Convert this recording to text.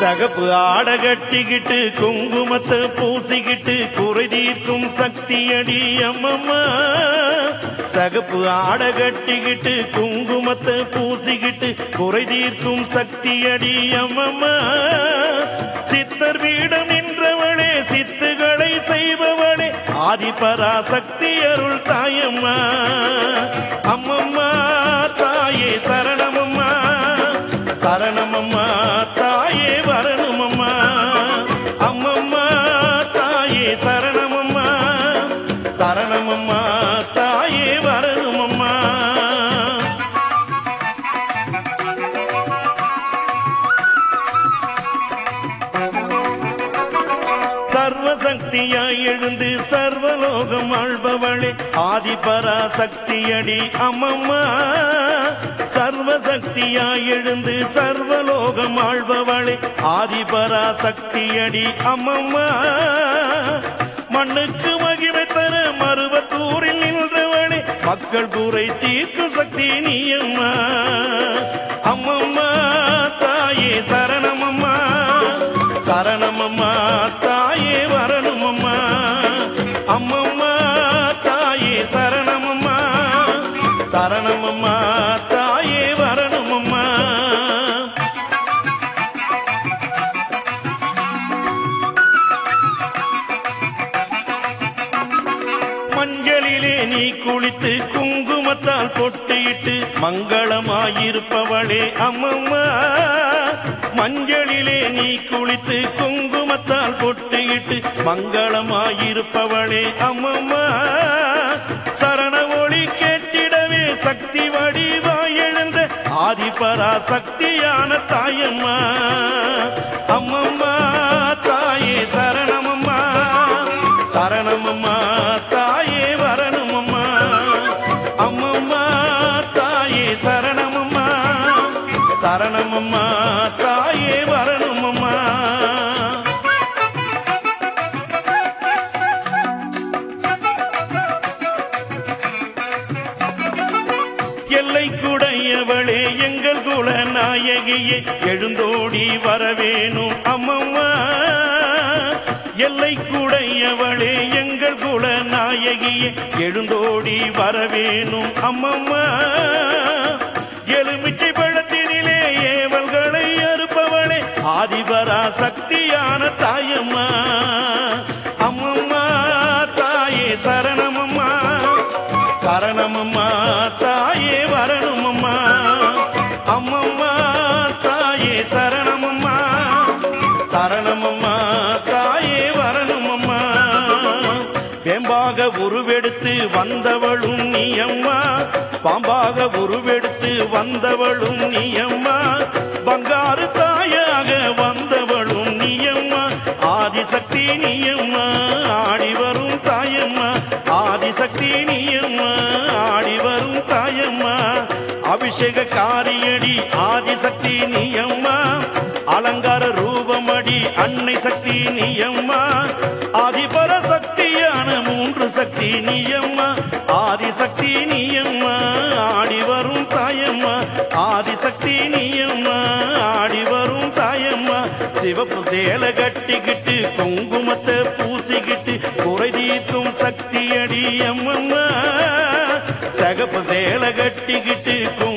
தகப்பு ஆட கட்டிக்கிட்டு குங்குமத்தை பூசிக்கிட்டு குறை தீர்க்கும் சக்தியடி அம்மம்மா சகப்பு ஆட கட்டிக்கிட்டு குங்குமத்தை பூசிக்கிட்டு குறை தீர்க்கும் சக்தியடி அம்மம்மா சித்தர் வீடம் நின்றவளே சித்துகளை செய்பவளே ஆதிபராசக்தி அருள் தாயம்மா அம்மம்மா தாயே சரணமம்மா சரணமம்மா தாயே வரணுமம்மா அம்மம்மா தாயே சரணமம்மா சரணமம்மா தாயே வரணுமம்மா சர்வசக்தியாய் எழுந்து சர்வலோகம் ஆள்பவளே ஆதிபராசக்தியடி அம்மம்மா சர்வசக்தியாய் எழுந்து சர்வலோகம் ஆள்பவளே ஆதிபராசக்தியடி அம்மம்மா மண்ணுக்கு மகிமை தர மருவத்தூரில் நின்றவளே மக்கள் கூரை தீர்க்கும் சக்தி நீ அம்மா அம்மம்மா தாயே சரணமம்மா சரணமம்மா தாயே வரணுமம்மா அம்மம்மா தாயே சரணமம்மா சரணமம்மா தாயே வரணுமம்மா மஞ்சளிலே நீ குளித்து குங்குமத்தால் பொட்டியிட்டு மங்களமாயிருப்பவளே அம்மம்மா மஞ்சளிலே நீ குளித்து குங்குமத்தால் பொட்டியிட்டு மங்களமாயிருப்பவளே அம்மம்மா சரண ஒளி கேட்டிடவே சக்தி வடிவாய் எழுந்த ஆதிபரா சக்தியான தாயம்மா அம்மம்மா தாயே சரணமம்மா சரணமம்மா தாயே வரணுமம்மா அம்மம்மா தாயே சரணமம்மா சரணமம்மா தாயே வரணுமம்மா எல்லை குடையவளே எங்கள் குல நாயகியே எழுந்தோடி வரவேணும் அம்மம்மா எல்லை குடையவளே எங்கள் குல நாயகியே எழுந்தோடி வரவேணும் அம்மம்மா எலுமிச்சை பழத்தினிலே ஏவல்களை அறுப்பவளே ஆதிபரா சக்தியான தாயம்மா அம்மம்மா தாயே சரணமம்மா சரணமம்மா தாயே வரணுமம்மா அம்மம்மா தாயே சரணமம்மா சரணமம்மா தாயே வரணுமம்மா வேம்பாக உருவெடுத்து வந்தவளும் நீ அம்மா பாம்பாக உருவெடுத்து வந்தவளும் நீ அம்மா பங்காரு தாயாக வந்தவளும் நீ அம்மா ஆதிசக்தி நீ அம்மா ஆடி வரும் தாயம்மா ஆதிசக்தி நீ அம்மா ஆடி வரும் தாயம்மா அபிஷேக காரியடி ஆதிசக்தி நீ அம்மா அலங்கார ரூபமடி அன்னை சக்தி நீ அம்மா ஆதிபர சக்தியான மூன்று சக்தி நீ அம்மா ஆதிசக்தி நீ அம்மா ஆடி வரும் தாயம்மா ஆதிசக்தி நீ அம்மா ஆடி வரும் தாயம்மா சிவப்பு சேலை கட்டிக்கிட்டு குங்குமத்தை பூசிக்கிட்டு குறை தீர்க்கும் சக்தி அடி அம்மம்மா சகப்பு சேலை கட்டிக்கிட்டு